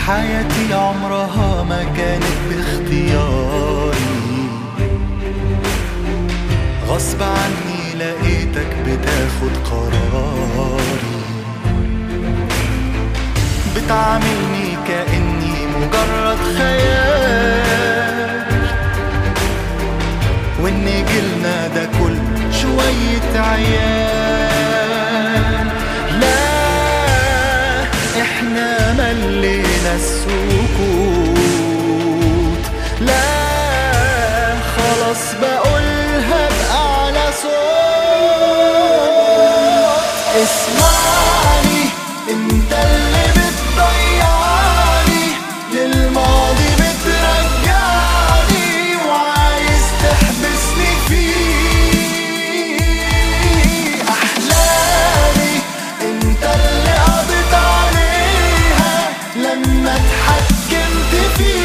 حياتي عمرها ما كانت باختياري غصب عني لقيتك بتاخد قراري بتعاملني كأني مجرد خيال وإن جيلنا ده كل شوية عيال لا احنا ملينا السكوت لا خلاص بقولها بأعلى صوت اسمعني انت اللي بتضيعني للماضي بترجعني وعايز تحبسني فيه احلامي انت اللي قضيت عليها لما اتحكمت فيها